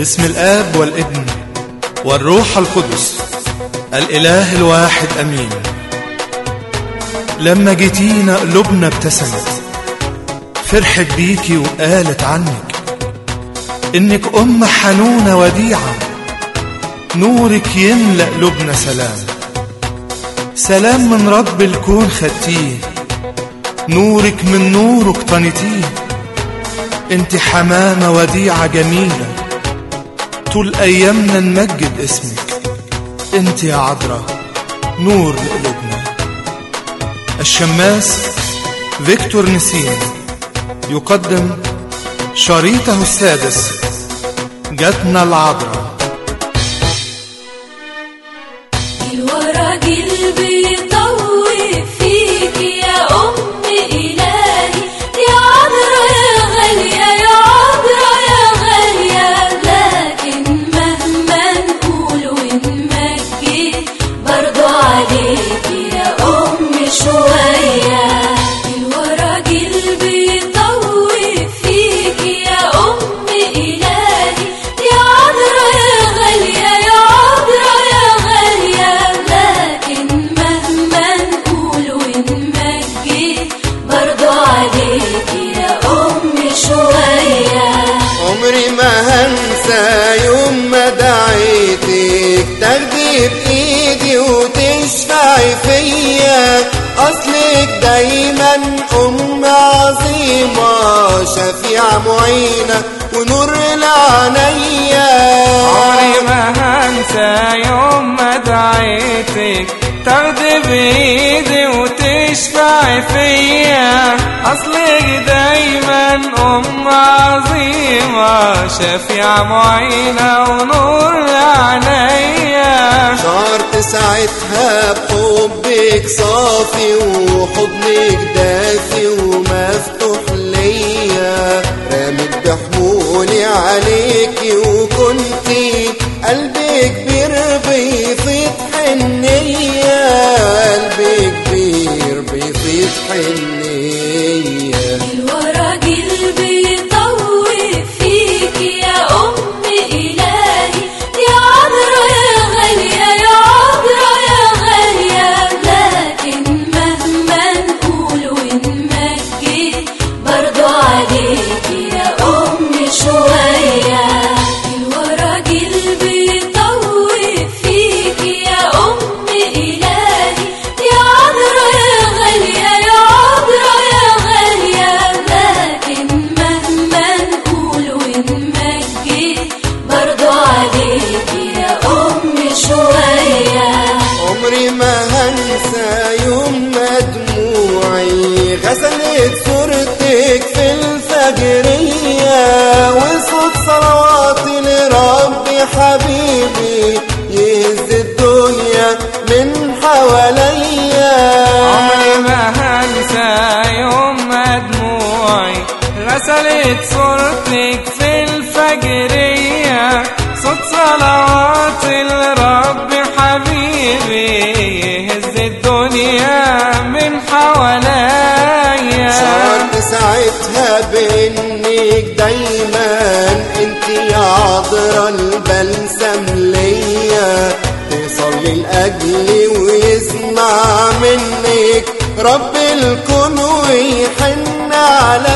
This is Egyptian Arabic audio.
باسم الآب والابن والروح القدس الإله الواحد أمين لما جيتينا قلوبنا ابتسمت فرحت بيكي وقالت عنك إنك أم حنونة وديعة نورك يملأ قلوبنا سلام سلام من رب الكون خدتيه نورك من نوره اقتنتيه انت حمامة وديعة جميلة طول أيامنا نمجد اسمك انت يا عذراء نور لقلوبنا الشماس فيكتور نسيم يقدم شريطه السادس جاتنا العذراء الورا قلبي طوي فيك يا أم إلهي يا عذرا يا غالية يا عذرا يا غالية لكن مهما نقول ونمجد برضو عليك يا أم شوية الورا قلبي طوي فيك يا أم إلهي يا عذرا يا غالية يا عذرا يا غالية لكن مهما نقول ونمجد برضو عليك يا أم شوية عمري ما هنسى يوم ما دعيتك تاخدي بايدي وتشفعي فيا اصلك دايما ام عظيمه شفيعه معينه ونور لعينيا عمري ما هنسى يوم ما دعيتك تاخدي بايدي وتشفعي فيا اصلك دايما ام عظيمة شفيعة معينة ونور لعينيا شعرت ساعتها بحبك صافي وحضنك دافي ومفتوح ليا رامت بحمولي عليكي وكنتي قلبي كبير بيفيض حنية قلبي كبير بيفيض حنية الورا قلبي طوي فيك يا أم إلهي يا عذرا يا غالية يا عذرا يا غالية لكن مهما نقول ونمجد برضو عليك يا أم شوية الورا قلبي طوي فيك يا أم إلهي يا عذرا يا غالية يا عذرا يا غالية لكن مهما نقول ونمجد برضو عليك يا أم شوية عمري ما هنسى يوم ما دموعي غسلت صورتك في الفجرية وصوت صلواتي لربي حبيبي يهز الدنيا من حواليا عمري ما هنسى يوم ما دموعي غسلت صورتك في الفجرية صوت صلوات الرب حبيبي يهز الدنيا من حواليا شعرت ساعتها بانك دايما انت يا عذرا البلسم ليا تصلي لاجلي ويسمع منك رب الكون ويحن عليا